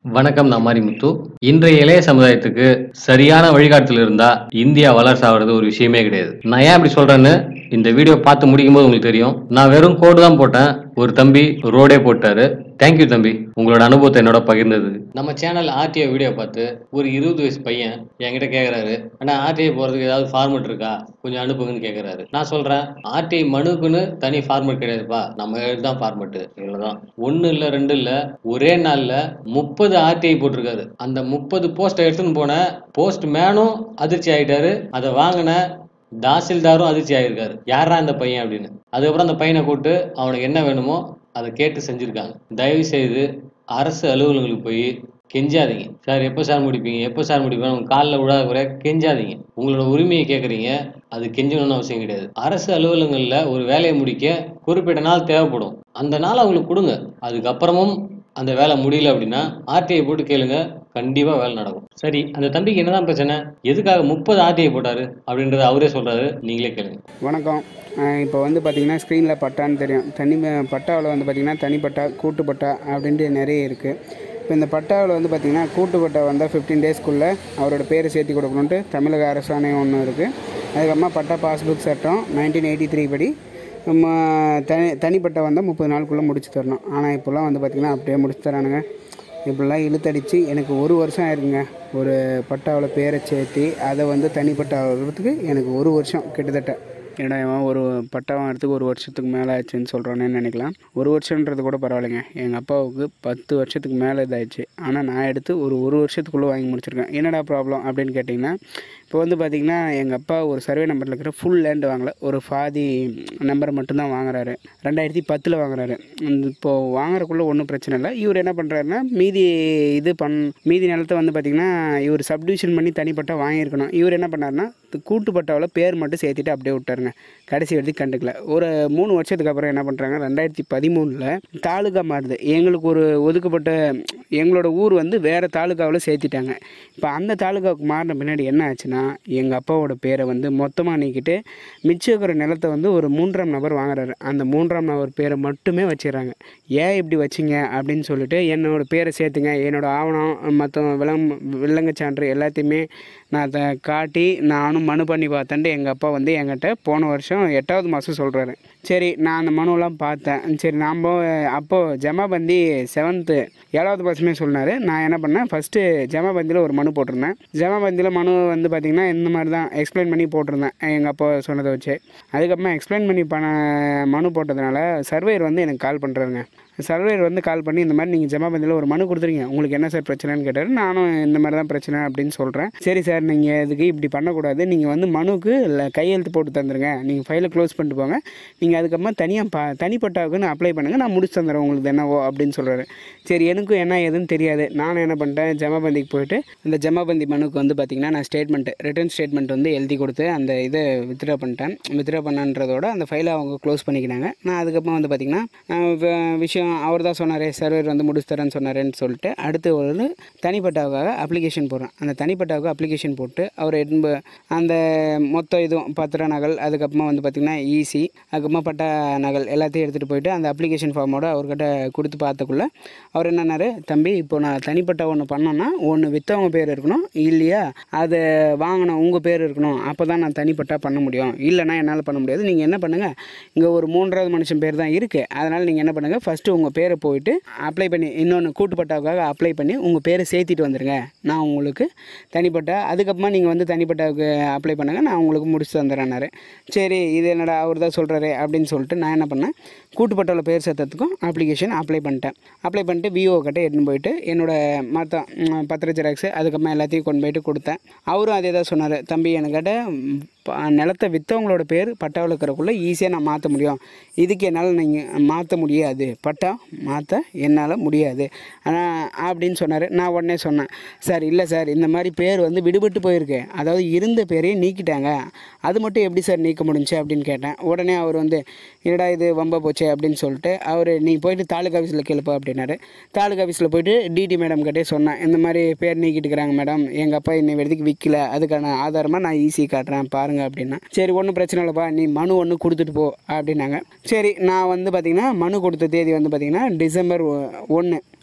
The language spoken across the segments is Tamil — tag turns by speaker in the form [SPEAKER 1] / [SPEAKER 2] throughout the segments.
[SPEAKER 1] வணக்கம் நான் மாரிமுத்து இன்றைய இளைய சமுதாயத்துக்கு சரியான வழிகாட்டுதல் இருந்தா இந்தியா வளர்ச்சி ஆகிறது ஒரு விஷயமே கிடையாது நான் ஏன் அப்படி சொல்றேன்னு இந்த வீடியோ பார்த்து முடிக்கும் போது உங்களுக்கு தெரியும் நான் வெறும் கோடு தான் போட்டேன் ஒரு தம்பி ரோடே போட்டாரு தேங்க்யூ தம்பி உங்களோட அனுபவத்தை என்னோட பகிர்ந்தது நம்ம சேனல் ஆர்டிஓ வீடியோ பார்த்து ஒரு இருபது வயசு பையன் என்கிட்ட கேட்குறாரு அண்ணா ஆர்டிஐ போகிறதுக்கு ஏதாவது ஃபார்மெட் இருக்கா கொஞ்சம் அனுப்புங்கன்னு கேட்குறாரு நான் சொல்கிறேன் ஆர்டிஐ மனுக்குன்னு தனி ஃபார்மெட் கிடையாதுப்பா நம்ம தான் ஃபார்மெட்டு இவ்வளோதான் ஒன்று இல்லை ரெண்டு இல்லை ஒரே நாளில் முப்பது ஆர்டிஐ போட்டிருக்காரு அந்த முப்பது போஸ்ட்டை எடுத்துன்னு போன போஸ்ட் மேனும் அதிர்ச்சி ஆயிட்டாரு அதை வாங்கின தாசில்தாரும் அதிர்ச்சி ஆயிருக்காரு யாரா இந்த பையன் அப்படின்னு அதுக்கப்புறம் அந்த பையனை கூப்பிட்டு அவனுக்கு என்ன வேணுமோ அதை கேட்டு செஞ்சுருக்காங்க தயவு செய்து அரசு அலுவலகங்களுக்கு போய் கெஞ்சாதீங்க சார் எப்போ சார் முடிப்பீங்க எப்போ சார் முடிப்பீங்க உங்க காலில் விடாத குறைய கெஞ்சாதீங்க உங்களோட உரிமையை கேட்குறீங்க அது கெஞ்சணும்னு அவசியம் கிடையாது அரசு அலுவலகங்களில் ஒரு வேலையை முடிக்க குறிப்பிட்ட நாள் தேவைப்படும் அந்த நாள் அவங்களுக்கு கொடுங்க அதுக்கப்புறமும் அந்த வேலை முடியல அப்படின்னா ஆர்டிஐ போட்டு கேளுங்க கண்டிப்பா வேலை நடக்கும் சரி அந்த தம்பிக்கு என்னதான் பிரச்சனை எதுக்காக முப்பது ஆர்டிஐ போட்டாரு அப்படின்றத அவரே சொல்றாரு நீங்களே கேளுங்க
[SPEAKER 2] வணக்கம் இப்போ வந்து பார்த்திங்கன்னா ஸ்க்ரீனில் பட்டான்னு தெரியும் தனி பட்டாவில் வந்து பார்த்திங்கன்னா தனிப்பட்டா கூட்டுப்பட்டா அப்படின்ட்டு நிறைய இருக்குது இப்போ இந்த பட்டாவில் வந்து பார்த்திங்கன்னா கூட்டுப்பட்டா வந்தால் ஃபிஃப்டீன் டேஸ்க்குள்ளே அவரோட பேரை சேர்த்து கொடுக்கணுன்ட்டு தமிழக அரசாணை ஒன்று இருக்குது அதுக்கப்புறமா பட்டா பாஸ்புக் சட்டம் நைன்டீன் எயிட்டி த்ரீ படி நம்ம தனி தனிப்பட்ட வந்தால் முப்பது நாளுக்குள்ளே முடிச்சு தரணும் ஆனால் இப்போல்லாம் வந்து பார்த்திங்கன்னா அப்படியே முடிச்சு தரானுங்க இப்படிலாம் இழுத்தடிச்சு எனக்கு ஒரு வருஷம் ஆயிருக்குங்க ஒரு பட்டாவில் பேரை சேர்த்து அதை வந்து தனிப்பட்டா வர்றதுக்கு எனக்கு ஒரு வருஷம் கிட்டத்தட்ட ஏன்னா இவன் ஒரு பட்டா வாங்குறதுக்கு ஒரு வருஷத்துக்கு மேலே ஆச்சுன்னு சொல்கிறானே நினைக்கலாம் ஒரு வருஷன்றது கூட பரவாயில்லைங்க எங்கள் அப்பாவுக்கு பத்து வருஷத்துக்கு மேலே இதாகிடுச்சு ஆனால் நான் எடுத்து ஒரு ஒரு வருஷத்துக்குள்ளே வாங்கி முடிச்சிருக்கேன் என்னடா ப்ராப்ளம் அப்படின்னு கேட்டிங்கன்னா இப்போ வந்து பார்த்திங்கன்னா எங்கள் அப்பா ஒரு சர்வே நம்பரில் இருக்கிற ஃபுல் லேண்டு வாங்கலை ஒரு பாதி நம்பரை மட்டும்தான் வாங்குறாரு ரெண்டாயிரத்தி பத்தில் வாங்குறாரு இப்போது வாங்குறதுக்குள்ளே ஒன்றும் பிரச்சனை இல்லை இவர் என்ன பண்ணுறாருன்னா மீதி இது பண் மீதி நிலத்தை வந்து பார்த்திங்கன்னா இவர் சப்டிவிஷன் பண்ணி தனிப்பட்டா வாங்கியிருக்கணும் இவர் என்ன பண்ணாருன்னா கூட்டுப்பட்டாவில் பேர் மட்டும் சேர்த்துட்டு அப்படியே விட்டாருங்க கடைசி வரைக்கும் கண்டுக்கல ஒரு மூணு வருஷத்துக்கு அப்புறம் என்ன பண்ணுறாங்க ரெண்டாயிரத்தி பதிமூணில் தாலுகா மாறுது எங்களுக்கு ஒரு ஒதுக்கப்பட்ட எங்களோட ஊர் வந்து வேறு தாலுகாவில் சேர்த்திட்டாங்க இப்போ அந்த தாலுகாவுக்கு மாறின பின்னாடி என்ன ஆச்சுன்னா எங்கள் அப்பாவோட பேரை வந்து மொத்தமாக நீக்கிட்டு மிச்சம் இருக்கிற நிலத்தை வந்து ஒரு மூன்றாம் நபர் வாங்குறாரு அந்த மூன்றாம் நபர் பேரை மட்டுமே வச்சிடறாங்க ஏன் இப்படி வச்சிங்க அப்படின்னு சொல்லிட்டு என்னோட பேரை சேர்த்துங்க என்னோட ஆவணம் மற்ற விலங் வில்லங்கச் சான்று எல்லாத்தையுமே நான் அதை காட்டி நானும் மனு பண்ணி பார்த்தேன்ட்டு எங்கள் அப்பா வந்து என்கிட்ட போன வருஷம் எட்டாவது மாதம் சொல்கிறாரு சரி நான் அந்த மனுவெல்லாம் பார்த்தேன் சரி நாம் அப்போது ஜமாபந்தி செவன்த்து ஏழாவது மாதமே சொன்னார் நான் என்ன பண்ணேன் ஃபஸ்ட்டு ஜமாபந்தியில் ஒரு மனு போட்டிருந்தேன் ஜமாபந்தியில் மனு வந்து பார்த்திங்கன்னா இந்த மாதிரி தான் எக்ஸ்பிளைன் பண்ணி போட்டிருந்தேன் எங்கள் அப்பா சொன்னதை வச்சு அதுக்கப்புறமா எக்ஸ்பிளைன் பண்ணி பண்ண மனு போட்டதுனால சர்வேயர் வந்து எனக்கு கால் பண்ணுறாருங்க சர்வேயர் வந்து கால் பண்ணி இந்த மாதிரி நீங்கள் ஜமாபந்தியில் ஒரு மனு கொடுத்துருங்க உங்களுக்கு என்ன சார் பிரச்சனைன்னு கேட்டார் நானும் இந்த மாதிரி தான் பிரச்சனை அப்படின்னு சொல்கிறேன் சரி சார் நீங்கள் இதுக்கு இப்படி பண்ணக்கூடாது நீங்கள் வந்து மனுக்கு ல- கையெழுத்து போட்டு தந்துருங்க நீங்கள் ஃபைலை க்ளோஸ் பண்ணிட்டு போங்க நீங்கள் அதுக்கப்புறமா தனியாக பா தனிப்பட்டாவுக்குன்னு அப்ளை பண்ணுங்கள் நான் முடிச்சு தந்துடுறேன் உங்களுக்கு என்னவோ அப்படின்னு சொல்கிறாரு சரி எனக்கும் என்ன ஏதுன்னு தெரியாது நானும் என்ன பண்ணிட்டேன் ஜமாபந்திக்கு போயிட்டு அந்த ஜமாபந்தி மனுக்கு வந்து பார்த்திங்கன்னா நான் ஸ்டேட்மெண்ட் ரிட்டர்ன் ஸ்டேட்மெண்ட் வந்து எழுதி கொடுத்து அந்த இதை வித்ட்ரா பண்ணிட்டேன் வித்ட்ரா பண்ணன்றதோட அந்த ஃபைலை அவங்க க்ளோஸ் பண்ணிக்கினாங்க நான் அதுக்கப்புறம் வந்து பார்த்திங்கன்னா அஹ், வ- விஷயம் அவர் தான் சொன்னார் சர்வர் வந்து முடிச்சு தரேன்னு சொன்னாருன்னு சொல்லிட்டு அடுத்து ஒரு தனிப்பட்டாவுக்காக அப்ளிகேஷன் போடுறேன் அந்த தனிப்பட்டாவுக்கு அப்ளிகேஷன் போட்டு அவர் எண்ப அந்த மொத்த இதுவும் பத்திர நகல் அதுக்கப்புறமா வந்து பார்த்திங்கன்னா ஈசி அதுக்கப்புறமா பட்டா நகல் எல்லாத்தையும் எடுத்துகிட்டு போயிட்டு அந்த அப்ளிகேஷன் ஃபார்மோட அவர்கிட்ட கொடுத்து பார்த்தக்குள்ள அவர் என்னன்னாரு தம்பி இப்போ நான் தனிப்பட்ட ஒன்று பண்ணோன்னா ஒன்று விற்றவங்க பேர் இருக்கணும் இல்லையா அதை வாங்கின உங்கள் பேர் இருக்கணும் அப்போ தான் நான் தனிப்பட்டா பண்ண முடியும் இல்லைன்னா என்னால் பண்ண முடியாது நீங்கள் என்ன பண்ணுங்கள் இங்கே ஒரு மூன்றாவது மனுஷன் பேர் தான் இருக்குது அதனால் நீங்கள் என்ன பண்ணுங்கள் ஃபஸ்ட்டு உங்கள் பேரை போயிட்டு அப்ளை பண்ணி இன்னொன்று கூட்டுப்பட்டாவுக்காக அப்ளை பண்ணி உங்கள் பேரை சேர்த்திட்டு வந்துடுங்க நான் உங்களுக்கு தனிப்பட்டா அதுக்கப்புறமா நீங்கள் வந்து தனிப்பட்டாவுக்கு அப்ளை பண்ணுங்கள் நான் உங்களுக்கு முடிச்சு தந்துடுறேன்னாரு சரி இது என்னடா அவர் தான் சொல்கிறாரு அப்படின்னு சொல்லிட்டு நான் என்ன பண்ணேன் கூட்டுப்பட்டாவில் பேர் சேர்த்ததுக்கும் அப்ளிகேஷன் அப்ளை பண்ணிட்டேன் அப்ளை பண்ணிட்டு விஓ கிட்ட எடுத்துன்னு போயிட்டு என்னோட மற்ற ம், பத்திர ஜெராக்ஸு அதுக்கப்புறமா எல்லாத்தையும் கொண்டு போயிட்டு கொடுத்தேன் அவரும் அதே தான் சொன்னார் தம்பி என்கிட்ட ம், ப- நிலத்தை விற்றவங்களோட பேர் பட்டாவில் இருக்கிறக்குள்ளே ஈஸியாக நான் மாற்ற முடியும் இதுக்கு என்னால் நீங்கள் மாற்ற முடியாது பட்டா மாற்ற என்னால் முடியாது ஆனால் அப்படின்னு சொன்னார் நான் உடனே சொன்னேன் சார் இல்லை சார் இந்த மாதிரி பேர் வந்து விடுபட்டு போயிருக்கு அதாவது இருந்த பேரையும் நீக்கிட்டாங்க அது மட்டும் எப்படி சார் நீக்க முடிஞ்சுச்சு அப்படின்னு கேட்டேன் உடனே அவர் வந்து என்னடா இது வம்ப போச்சு அப்படின்னு சொல்லிட்டு அவர் நீ போயிட்டு தாலுகா ஆஃபீஸில் கேளுப்பா அப்படின்னாரு தாலுகா ஆஃபீஸில் போயிட்டு டிடி மேடம் கிட்டே சொன்னேன் இந்த மாதிரி பேர் நீக்கிட்டுக்கிறாங்க மேடம் எங்கள் அப்பா இன்னை வரைக்கும் விற்கல அதுக்கான ஆதாரமாக நான் ஈஸி காட்டுறேன் பாருங்க அப்படின்னா சரி ஒன்றும் பிரச்சனை இல்லைப்பா நீ மனு ஒன்று கொடுத்துட்டு போ அப்படின்னாங்க சரி நான் வந்து பார்த்திங்கன்னா மனு கொடுத்த தேதி வந்து பார்த்திங்கன்னா டிசம்பர் ஒன்று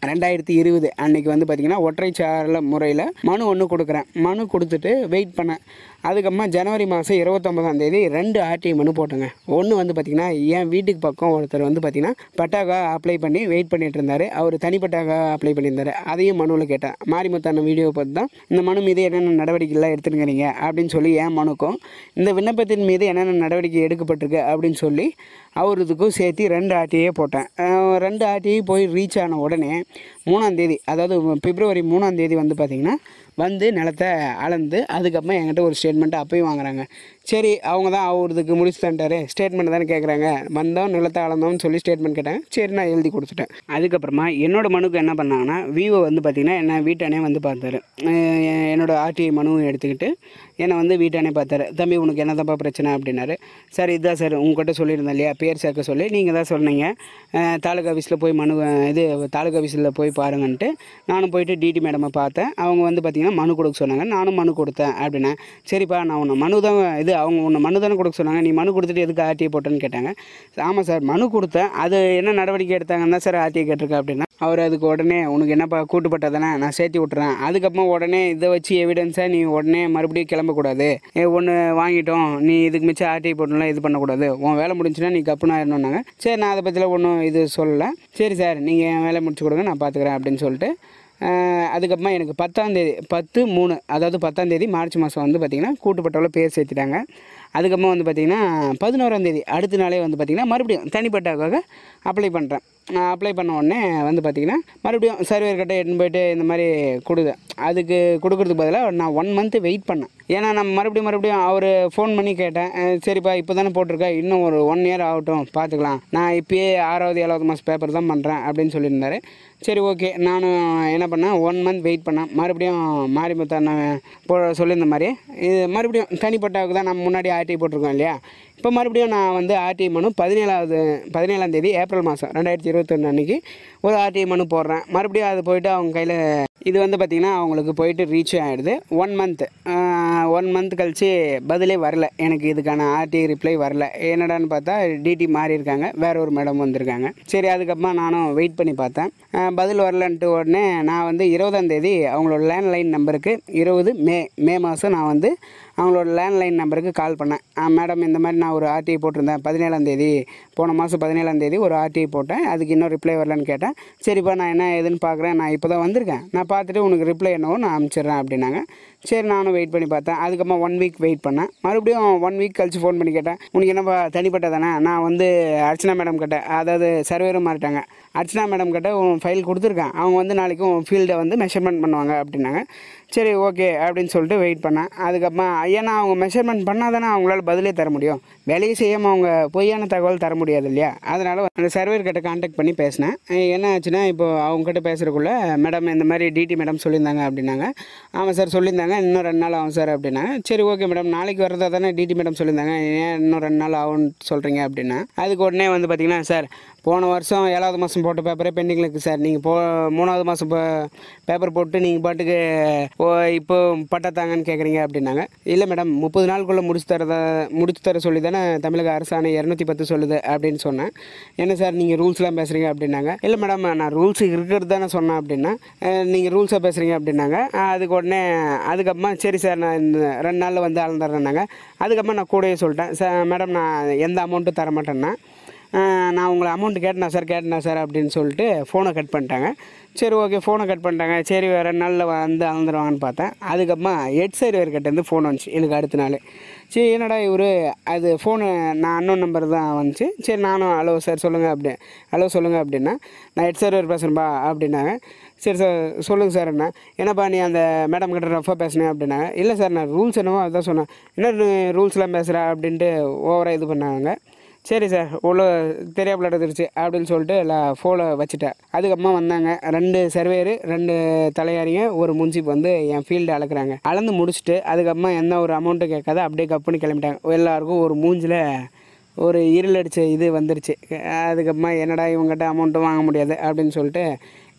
[SPEAKER 2] ரெண்டாயிரத்தி இருபது அன்னைக்கு வந்து பார்த்திங்கன்னா ஒற்றைச்சாரல முறையில் மனு ஒன்று கொடுக்குறேன் மனு கொடுத்துட்டு வெயிட் பண்ணேன் அதுக்கப்புறமா ஜனவரி மாதம் இருபத்தொம்பதாம் தேதி ரெண்டு ஆர்டிஐ மனு போட்டேங்க ஒன்று வந்து பார்த்திங்கன்னா என் வீட்டுக்கு பக்கம் ஒருத்தர் வந்து பார்த்திங்கன்னா பட்டாக்கா அப்ளை பண்ணி வெயிட் பண்ணிட்டு இருந்தார் அவர் தனிப்பட்டாக்கா அப்ளை பண்ணியிருந்தார் அதையும் மனுவில் கேட்டேன் மாரிமுத்தான வீடியோ பார்த்து தான் இந்த மனு மீது என்னென்ன நடவடிக்கைலாம் எடுத்துருக்கிறீங்க அப்படின்னு சொல்லி என் மனுக்கும் இந்த விண்ணப்பத்தின் மீது என்னென்ன நடவடிக்கை எடுக்கப்பட்டிருக்கு அப்படின்னு சொல்லி அவருக்கும் சேர்த்து ரெண்டு ஆர்டிஐயே போட்டேன் அஹ் ரெண்டு ஆர்டிஐ போய் ரீச் ஆன உடனே மூணாம் தேதி அதாவது பிப்ரவரி மூணாம் தேதி வந்து பார்த்திங்கன்னா வந்து நிலத்தை அளந்து அதுக்கப்புறம் என்கிட்ட ஒரு ஸ்டேட்மெண்ட்டு அப்பயும் வாங்குறாங்க சரி அவங்க தான் அவருக்கு முடிச்சு தந்துட்டாரு ஸ்டேட்மெண்ட் தானே கேட்குறாங்க வந்தோம் நிலத்தை அளந்தோம்னு சொல்லி ஸ்டேட்மெண்ட் கேட்டாங்க சரி நான் எழுதி கொடுத்துட்டேன் அதுக்கப்புறமா என்னோட மனுக்கு என்ன பண்ணாங்கன்னா விவோ வந்து பார்த்திங்கன்னா என்ன வீட்டானே வந்து பார்த்தாரு அஹ் எ- என்னோட ஆர்டிஐ மனுவும் எடுத்துக்கிட்டு என்னை வந்து வீட்டானே பார்த்தாரு தம்பி உனக்கு என்ன தப்பா பிரச்சனை அப்படின்னாரு சார் இதுதான் சார் உங்ககிட்ட சொல்லியிருந்தேன் இல்லையா பேர் சேர்க்க சொல்லி நீங்கள் தான் சொன்னீங்க அஹ் தாலுகா ஆஃபீஸில் போய் மனு இது தாலுகா ஆஃபீஸில் போய் பாருங்கன்ட்டு நானும் போயிட்டு டிடி மேடமை பார்த்தேன் அவங்க வந்து பார்த்திங்கன்னா மனு கொடுக்க சொன்னாங்க நானும் மனு கொடுத்தேன் அப்படின்னா சரிப்பா நான் உன்னை மனு தான் இது அவங்க உன்னை மனு தானே கொடுக்க சொன்னாங்க நீ மனு கொடுத்துட்டு எதுக்கு ஆர்டிஐ போட்டேன்னு கேட்டாங்க ஆமாம் சார் மனு கொடுத்தேன் அது என்ன நடவடிக்கை எடுத்தாங்கன்னா சார் ஆர்டிஐ கேட்டிருக்கேன் அப்படின்னா அவர் அதுக்கு உடனே உனக்கு என்னப்பா கூட்டுப்பட்டா தானே நான் சேர்த்து விட்டுறேன் அதுக்கப்புறமா உடனே இதை வச்சு எவிடன்ஸாக நீ உடனே மறுபடியும் கிளம்பக்கூடாது ஒன்று வாங்கிட்டோம் நீ இதுக்கு மிச்சம் ஆர்டிஐ போட்டுலாம் இது பண்ணக்கூடாது உன் வேலை முடிஞ்சுன்னா நீ கப்புன்னு ஆயிடணுன்னாங்க சரி நான் அதை பற்றிலாம் ஒன்றும் இது சொல்லலை சரி சார் நீங்கள் என் வேலை முடிச்சு கொடுங்க நான் பார்த்துக்கிறேன் அப்படின்னு சொல்லிட்டு ஆஹ் அதுக்கப்புறமா எனக்கு பத்தாந்தேதி பத்து மூணு அதாவது பத்தாந்தேதி மார்ச் மாதம் வந்து பார்த்திங்கன்னா கூட்டுப்பட்டவில் பேர் சேர்த்துட்டாங்க அதுக்கப்புறமா வந்து பார்த்திங்கன்னா பதினோராந்தேதி அடுத்த நாளே வந்து பார்த்திங்கன்னா மறுபடியும் தனிப்பட்டாக்காக அப்ளை பண்ணுறேன் நான் அப்ளை பண்ண உடனே வந்து பார்த்திங்கன்னா மறுபடியும் சர்வேர் கிட்ட எடுத்துன்னு போயிட்டு இந்த மாதிரி கொடுங்க அதுக்கு கொடுக்கறதுக்கு பதிலாக நான் ஒன் மந்த்து வெயிட் பண்ணேன் ஏன்னா நான் மறுபடியும் மறுபடியும் அவர் ஃபோன் பண்ணி கேட்டேன் அஹ் சரிப்பா இப்போ தானே போட்டிருக்கா இன்னும் ஒரு ஒன் இயர் ஆகட்டும் பார்த்துக்கலாம் நான் இப்பயே ஆறாவது ஏழாவது மாதம் பேப்பர் தான் பண்ணுறேன் அப்படின்னு சொல்லியிருந்தாரு சரி ஓகே நானும் என்ன பண்ணேன் ஒன் மந்த் வெயிட் பண்ணேன் மறுபடியும் மாரிமுத்தான் போ சொல்லியிருந்த மாதிரி இது மறுபடியும் தனிப்பட்டாவுக்கு தான் நம்ம முன்னாடி ஆர்டி போட்டிருக்கோம் இல்லையா இப்போ மறுபடியும் நான் வந்து ஆர்டி மனு பதினேழாவது பதினேழாம் தேதி ஏப்ரல் மாதம் ரெண்டாயிரத்தி இருபத்தொன்று அன்றைக்கி ஒரு ஆர்டி மனு போடுறேன் மறுபடியும் அது போயிட்டு அவங்க கையில் இது வந்து பார்த்திங்கன்னா அவங்களுக்கு போயிட்டு ரீச் ஆகிடுது ஒன் மந்த் ஒன் மந்த் கழிச்சு பதிலே வரல எனக்கு இதுக்கான ஆர்டி ரிப்ளை வரல என்னடான்னு பார்த்தா டிடி மாறி இருக்காங்க வேற ஒரு மேடம் வந்திருக்காங்க சரி அதுக்கப்புறமா நானும் வெயிட் பண்ணி பார்த்தேன் அஹ் பதில் வரலன்ட்டு உடனே நான் வந்து இருபதாம் தேதி அவங்களோட லேண்ட்லைன் நம்பருக்கு இருபது மே மே மாதம் நான் வந்து அவங்களோட லேண்ட்லைன் நம்பருக்கு கால் பண்ணேன் மேடம் இந்த மாதிரி நான் ஒரு ஆர்டிஐ போட்டிருந்தேன் பதினேழாம் தேதி போன மாதம் பதினேழாம் தேதி ஒரு ஆர்டிஐ போட்டேன் அதுக்கு இன்னும் ரிப்ளை வரலன்னு கேட்டேன் சரிப்பா நான் என்ன ஏதுன்னு பார்க்குறேன் நான் இப்போ தான் வந்திருக்கேன் நான் பார்த்துட்டு உனக்கு ரிப்ளை என்னவோ நான் அனுப்பிச்சிடுறேன் அப்படின்னாங்க சரி நானும் வெயிட் பண்ணி பார்த்தேன் அதுக்கப்புறமா ஒன் வீக் வெயிட் பண்ணேன் மறுபடியும் ஒன் வீக் கழிச்சு ஃபோன் பண்ணி கேட்டேன் உனக்கு என்னப்பா தனிப்பட்ட தானே நான் வந்து அர்ச்சனா மேடம் கிட்ட அதாவது சர்வேரும் மாறிட்டாங்க அர்ச்சனா மேடம் கிட்ட உன் ஃபைல் கொடுத்துருக்கேன் அவங்க வந்து நாளைக்கு உன் ஃபீல்டை வந்து மெஷர்மெண்ட் பண்ணுவாங்க அப்படின்னாங்க சரி ஓகே அப்படின்னு சொல்லிட்டு வெயிட் பண்ணேன் அதுக்கப்புறமா ஏன்னா அவங்க மெஷர்மெண்ட் பண்ணால் தானே அவங்களால பதிலே தர முடியும் வேலையை செய்யாமல் அவங்க பொய்யான தகவல் தர முடியாது இல்லையா அதனால் அந்த சர்வேர் கிட்ட காண்டாக்ட் பண்ணி பேசினேன் அஹ் என்ன ஆச்சுன்னா இப்போ அவங்க கிட்ட பேசுகிறக்குள்ள மேடம் இந்த மாதிரி டிடி மேடம் சொல்லியிருந்தாங்க அப்படின்னாங்க ஆமாம் சார் சொல்லியிருந்தாங்க இன்னும் ரெண்டு நாள் ஆகும் சார் அப்படின்னாங்க சரி ஓகே மேடம் நாளைக்கு வரதா தானே டிடி மேடம் சொல்லியிருந்தாங்க ஏன் இன்னும் ரெண்டு நாள் ஆகும்னு சொல்கிறீங்க அப்படின்னா அதுக்கு உடனே வந்து பார்த்தீங்கன்னா சார் போன வருஷம் ஏழாவது மாதம் போட்ட பேப்பரே பெண்டிங்கில் இருக்குது சார் நீங்கள் போ மூணாவது மாதம் பேப்பர் போட்டு நீங்கள் பாட்டுக்கு ஓ இப்போ பட்டா தாங்கன்னு கேட்குறீங்க அப்படின்னாங்க இல்லை மேடம் முப்பது நாளுக்குள்ளே முடிச்சு தரதா முடிச்சு தர சொல்லி தானே தமிழக அரசாணை இரநூத்தி பத்து சொல்லுது அப்படின்னு சொன்னேன் என்ன சார் நீங்கள் ரூல்ஸ்லாம் பேசுகிறீங்க அப்படின்னாங்க இல்லை மேடம் நான் ரூல்ஸ் இருக்கிறது தானே சொன்னேன் அப்படின்னா நீங்கள் ரூல்ஸாக பேசுகிறீங்க அப்படின்னாங்க அஹ் அதுக்கு உடனே அதுக்கப்புறமா சரி சார் நான் இந்த ரெண்டு நாளில் வந்து அளந்துடுறேன்னாங்க அதுக்கப்புறமா நான் கூடயே சொல்லிட்டேன் சார் மேடம் நான் எந்த அமௌண்ட்டும் தர மாட்டேன்னா ஆஹ் நான் உங்களை அமௌண்ட் கேட்டேனா சார் கேட்டேனா சார் அப்படின்னு சொல்லிட்டு ஃபோனை கட் பண்ணிட்டாங்க சரி ஓகே ஃபோனை கட் பண்ணிட்டாங்க சரி வேறு ரெண்டு நாளில் வந்து அளந்துருவாங்கன்னு பார்த்தேன் அதுக்கப்புறமா ஹெட் சர்வர் கிட்டேருந்து ஃபோன் வந்துச்சு எனக்கு அடுத்த நாள் சரி என்னடா இவர் அது ஃபோனு நான் அன்னோன் நம்பர் தான் வந்துச்சு சரி நானும் ஹலோ சார் சொல்லுங்கள் அப்படி ஹலோ சொல்லுங்கள் அப்படின்னா நான் ஹெட் சர்வர் பேசுகிறேன்பா அப்படின்னாங்க சரி சார் சொல்லுங்கள் சார் என்ன என்னப்பா நீ அந்த மேடம் கிட்ட ரஃபாக பேசினேன் அப்படின்னாங்க இல்லை சார் நான் ரூல்ஸ் என்னவோ அதான் சொன்னேன் என்ன ரூல்ஸ்லாம் பேசுகிற அப்படின்ட்டு ஓவராக இது பண்ணாங்க சரி சார் இவ்வளோ தெரியாமல் எடுத்துருச்சு அப்படின்னு சொல்லிட்டு எல்லாம் ஃபோனை வச்சுட்டேன் அதுக்கப்புறமா வந்தாங்க ரெண்டு சர்வேரு ரெண்டு தலையாரிங்க ஒரு முன்சிப் வந்து என் ஃபீல்டு அளக்குறாங்க அளந்து முடிச்சுட்டு அதுக்கப்புறமா எந்த ஒரு அமௌண்ட்டும் கேட்காத அப்படியே கப்புன்னு கிளம்பிட்டாங்க எல்லாருக்கும் ஒரு மூஞ்சில் ஒரு இருளடிச்ச இது வந்துருச்சு அதுக்கப்புறமா என்னடா இவங்ககிட்ட அமௌண்ட்டும் வாங்க முடியாது அப்படின்னு சொல்லிட்டு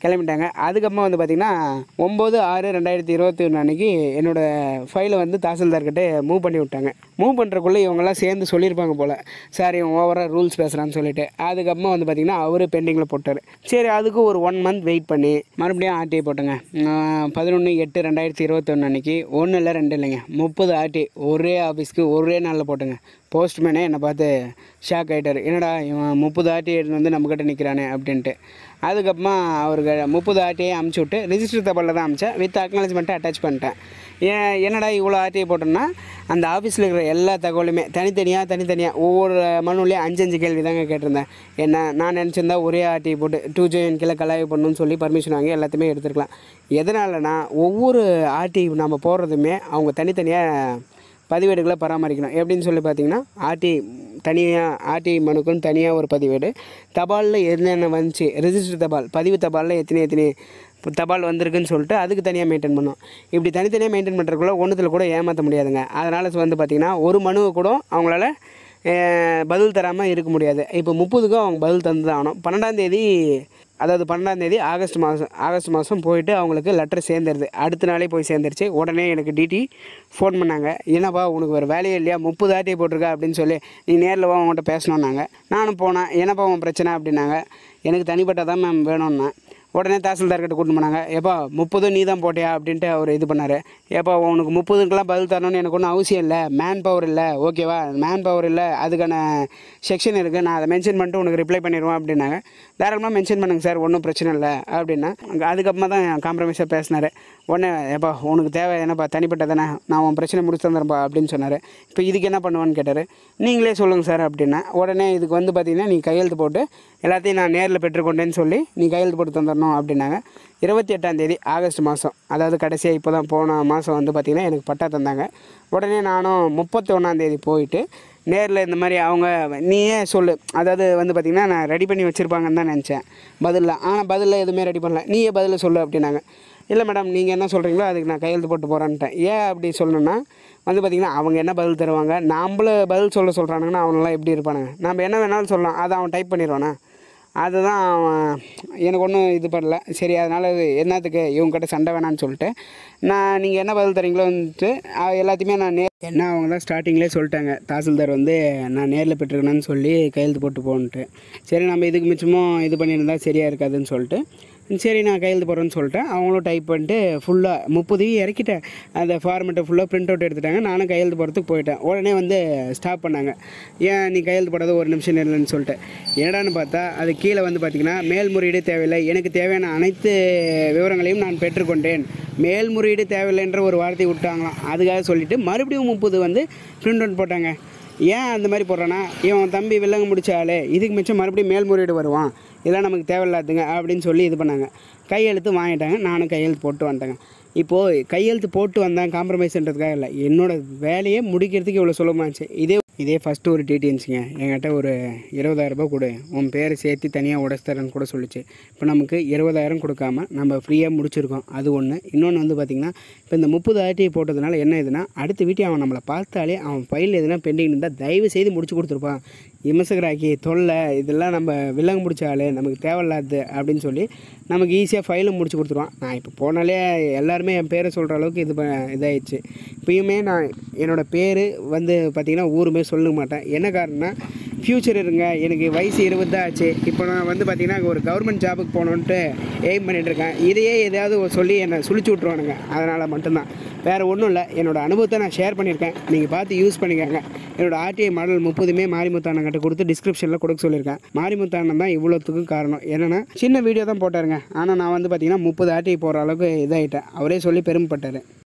[SPEAKER 2] கிளம்பிட்டாங்க அதுக்கப்புறமா வந்து பார்த்திங்கன்னா ஒம்பது ஆறு ரெண்டாயிரத்தி இருபத்தி ஒன்று அன்றைக்கி என்னோடய ஃபைலை வந்து தாசில்தார்கிட்ட மூவ் பண்ணி விட்டாங்க மூவ் பண்ணுறக்குள்ளே இவங்கெல்லாம் சேர்ந்து சொல்லியிருப்பாங்க போல் சார் இவன் ஓவராக ரூல்ஸ் பேசுகிறான்னு சொல்லிட்டு அதுக்கப்புறமா வந்து பார்த்திங்கன்னா அவர் பெண்டிங்கில் போட்டார் சரி அதுக்கு ஒரு ஒன் மந்த் வெயிட் பண்ணி மறுபடியும் ஆர்டிஐ போட்டேங்க பதினொன்று எட்டு ரெண்டாயிரத்தி இருபத்தொன்று அன்றைக்கி ஒன்றும் இல்லை ரெண்டு இல்லைங்க முப்பது ஆர்டி ஒரே ஆஃபீஸ்க்கு ஒரே நாளில் போட்டுங்க போஸ்ட்மேனே என்னை பார்த்து ஷாக் ஆகிட்டார் என்னடா இவன் முப்பது ஆர்டி எடுத்து வந்து நம்மக்கிட்ட நிற்கிறானே அப்படின்ட்டு அதுக்கப்புறமா அவருக்கு முப்பது ஆர்டிஐ அமுச்சு விட்டு ரிஜிஸ்டர் தபாலில் தான் அமிச்சேன் வித் அக்னாலஜ்மெண்ட்டை அட்டாச் பண்ணிட்டேன் ஏன் என்னடா இவ்வளோ ஆர்டிஐ போட்டோன்னா அந்த ஆஃபீஸில் இருக்கிற எல்லா தகவலுமே தனித்தனியாக தனித்தனியாக ஒவ்வொரு மனுலையும் அஞ்சு அஞ்சு கேள்வி தாங்க கேட்டிருந்தேன் என்ன நான் நினச்சிருந்தா ஒரே ஆர்டிஐ போட்டு டூ ஜெயின் கீழே கலாய்வு பண்ணணும்னு சொல்லி பர்மிஷன் வாங்கி எல்லாத்தையுமே எடுத்துருக்கலாம் எதனாலனா ஒவ்வொரு ஆர்டிஐ நம்ம போடுறதுமே அவங்க தனித்தனியாக பதிவேடுகளை பராமரிக்கணும் எப்படின்னு சொல்லி பார்த்தீங்கன்னா ஆர்டி தனியாக ஆர்டி மனுக்குன்னு தனியாக ஒரு பதிவேடு தபாலில் என்னென்ன வந்துச்சு ரெஜிஸ்டர் தபால் பதிவு தபாலில் எத்தனை எத்தனை இப்போ தபால் வந்திருக்குன்னு சொல்லிட்டு அதுக்கு தனியாக மெயின்டைன் பண்ணணும் இப்படி தனித்தனியாக மெயின்டைன் பண்ணுறதுக்குள்ள ஒன்றுத்தில் கூட ஏமாற்ற முடியாதுங்க அதனால் வந்து பார்த்திங்கன்னா ஒரு மனுவை கூட அவங்களால அஹ், பதில் தராமல் இருக்க முடியாது இப்போ முப்பதுக்கும் அவங்க பதில் தந்து தான் ஆகணும் பன்னெண்டாம் தேதி அதாவது பன்னெண்டாம் தேதி ஆகஸ்ட் மாதம் ஆகஸ்ட் மாதம் போயிட்டு அவங்களுக்கு லெட்டர் சேர்ந்துருது அடுத்த நாளே போய் சேர்ந்துருச்சு உடனே எனக்கு டிடி ஃபோன் பண்ணாங்க என்னப்பா உனக்கு ஒரு வேலையே இல்லையா முப்பது ஆட்டியை போட்டிருக்கா அப்படின்னு சொல்லி நீ நேரில் வா உங்கள்கிட்ட பேசணுன்னாங்க நானும் போனேன் என்னப்பா உன் பிரச்சனை அப்படின்னாங்க எனக்கு தனிப்பட்ட தான் மேம் வேணும்னா உடனே தாசில்தார்கிட்ட கூட்டு போனாங்க ஏப்பா முப்பதும் நீ தான் போட்டியா அப்படின்ட்டு அவர் இது பண்ணார் ஏப்பா உனக்கு முப்பதுக்கெலாம் பதில் தரணும்னு எனக்கு ஒன்றும் அவசியம் இல்லை மேன் பவர் இல்லை ஓகேவா மேன் பவர் இல்லை அதுக்கான செக்ஷன் இருக்குது நான் அதை மென்ஷன் பண்ணிட்டு உனக்கு ரிப்ளை பண்ணிடுவேன் அப்படின்னாங்க தாராளமாக மென்ஷன் பண்ணுங்க சார் ஒன்றும் பிரச்சனை இல்லை அப்படின்னா அங்க அதுக்கப்புறமா தான் காம்ப்ரமைஸாக பேசினார் உடனே ஏப்பா உனக்கு தேவை என்னப்பா தனிப்பட்ட தானே நான் உன் பிரச்சனை முடிச்சு தந்துடுறேன்ப்பா அப்படின்னு சொன்னார் இப்போ இதுக்கு என்ன பண்ணுவேன்னு கேட்டார் நீங்களே சொல்லுங்கள் சார் அப்படின்னா உடனே இதுக்கு வந்து பார்த்தீங்கன்னா நீ கையெழுத்து போட்டு எல்லாத்தையும் நான் நேரில் பெற்றுக்கொண்டேன்னு சொல்லி நீ கையெழுத்து போட்டு தந்துடணும் அப்படின்னாங்க இருபத்தி எட்டாம் தேதி ஆகஸ்ட் மாதம் அதாவது கடைசியாக இப்போ தான் போன மாதம் வந்து பார்த்திங்கன்னா எனக்கு பட்டா தந்தாங்க உடனே நானும் முப்பத்தி ஒன்றாந்தேதி போயிட்டு நேரில் இந்த மாதிரி அவங்க நீயே சொல்லு அதாவது வந்து பார்த்திங்கன்னா நான் ரெடி பண்ணி வச்சுருப்பாங்கன்னு தான் நினச்சேன் பதிலில் ஆனால் பதிலில் எதுவுமே ரெடி பண்ணல நீயே பதில் சொல்லு அப்படின்னாங்க இல்லை மேடம் நீங்கள் என்ன சொல்கிறீங்களோ அதுக்கு நான் கையெழுத்து போட்டு போகிறேன்ட்டேன் ஏன் அப்படி சொல்லணும்னா வந்து பார்த்திங்கன்னா அவங்க என்ன பதில் தருவாங்க நம்மள பதில் சொல்ல சொல்கிறானுங்கன்னா அவனெல்லாம் எப்படி இருப்பானுங்க நம்ம என்ன வேணாலும் சொல்லலாம் அதை அவன் டைப் பண்ணிடுவானா அதுதான் அவன் எனக்கு ஒன்றும் இது பண்ணல சரி அதனால் என்னத்துக்கு இவங்ககிட்ட சண்டை வேணான்னு சொல்லிட்டு நான் நீங்கள் என்ன பதில் தரீங்களோன்ட்டு அஹ் எல்லாத்தையுமே நான் நே என்ன அவங்க தான் ஸ்டார்டிங்லேயே சொல்லிட்டாங்க தாசில்தார் வந்து நான் நேரில் பெற்றுக்கணும்னு சொல்லி கையெழுத்து போட்டு போன்ட்டு சரி நம்ம இதுக்கு மிச்சமும் இது பண்ணியிருந்தா சரியாக இருக்காதுன்னு சொல்லிட்டு சரி நான் கையெழுத்து போடுறேன்னு சொல்லிட்டேன் அவங்களும் டைப் பண்ணிட்டு ஃபுல்லாக முப்பது இறக்கிட்டேன் அந்த ஃபார்மெட்டை ஃபுல்லாக பிரிண்ட் அவுட் எடுத்துட்டாங்க நானும் கையெழுத்து போடுறதுக்கு போயிட்டேன் உடனே வந்து ஸ்டாப் பண்ணாங்க ஏன் நீ கையெழுத்து போடாத ஒரு நிமிஷம் இல்லைன்னு சொல்லிட்டு என்னடான்னு பார்த்தா அது கீழே வந்து பார்த்திங்கன்னா மேல்முறையீடு தேவையில்லை எனக்கு தேவையான அனைத்து விவரங்களையும் நான் பெற்றுக்கொண்டேன் மேல்முறையீடு தேவையில்லைன்ற ஒரு வார்த்தை விட்டாங்களாம் அதுக்காக சொல்லிட்டு மறுபடியும் முப்பது வந்து பிரிண்ட் அவுட் போட்டாங்க ஏன் அந்த மாதிரி போடுறான்னா இவன் தம்பி வில்லங்க முடிச்சாலே இதுக்கு மிச்சம் மறுபடியும் மேல்முறையீடு வருவான் இதெல்லாம் நமக்கு தேவையில்லாதுங்க அப்படின்னு சொல்லி இது பண்ணாங்க கையெழுத்து வாங்கிட்டாங்க நானும் கையெழுத்து போட்டு வந்துட்டேங்க இப்போது கையெழுத்து போட்டு வந்தேன் காம்ப்ரமைஸ்ன்றதுக்காக இல்லை என்னோடய வேலையை முடிக்கிறதுக்கு இவ்வளோ சுலபமாச்சு இதே இதே ஃபஸ்ட்டு ஒரு டிடிஎன்ஸுங்க என்கிட்ட ஒரு இருபதாயிரரூபா கொடு உன் பேரை சேர்த்து தனியாக உடச்சு தரேன்னு கூட சொல்லிச்சு இப்போ நமக்கு இருபதாயிரம் கொடுக்காம நம்ம ஃப்ரீயாக முடிச்சிருக்கோம் அது ஒன்று இன்னொன்று வந்து பார்த்திங்கன்னா இப்போ இந்த முப்பது ஆர்டிஐ போட்டதுனால என்ன இதுன்னா அடுத்த வீட்டை அவன் நம்மளை பார்த்தாலே அவன் ஃபைல் எதுனா பெண்டிங் இருந்தால் தயவு செய்து முடிச்சு கொடுத்துருப்பான் இமசகராக்கி தொல்லை இதெல்லாம் நம்ம வில்லங்க முடிச்சாலே நமக்கு தேவையில்லாது அப்படின்னு சொல்லி நமக்கு ஈஸியாக ஃபைலும் முடிச்சு கொடுத்துருவான் நான் இப்போ போனாலே எல்லாருமே என் பேரை சொல்கிற அளவுக்கு இது ப- இதாயிடுச்சு இப்பயுமே நான் என்னோடய பேர் வந்து பார்த்திங்கன்னா ஊருமே சொல்ல மாட்டேன் என்ன காரணம்னா ஃப்யூச்சர் இருங்க எனக்கு வயசு இருபது தான் ஆச்சு இப்போ நான் வந்து பார்த்திங்கன்னா ஒரு கவர்மெண்ட் ஜாபுக்கு போகணுன்ட்டு எய்ம் பண்ணிட்டு இருக்கேன் இதையே எதையாவது சொல்லி என்னை சுழிச்சு விட்ருவானுங்க அதனால் மட்டும்தான் வேறு ஒன்றும் இல்லை என்னோடய அனுபவத்தை நான் ஷேர் பண்ணியிருக்கேன் நீங்கள் பார்த்து யூஸ் பண்ணிக்கோங்க என்னோட ஆர்டிஐ மாடல் முப்பதுமே மாரிமுத்தானன் கிட்ட கொடுத்து டிஸ்கிரிப்ஷனில் கொடுக்க சொல்லியிருக்கேன் மாரிமுத்தானன் தான் இவ்வளோத்துக்கும் காரணம் என்னென்னா சின்ன வீடியோ தான் போட்டாருங்க ஆனால் நான் வந்து பார்த்திங்கன்னா முப்பது ஆர்டிஐ போகிற அளவுக்கு இதாகிட்டேன் அவரே சொல்லி பெருமைப்பட்டார்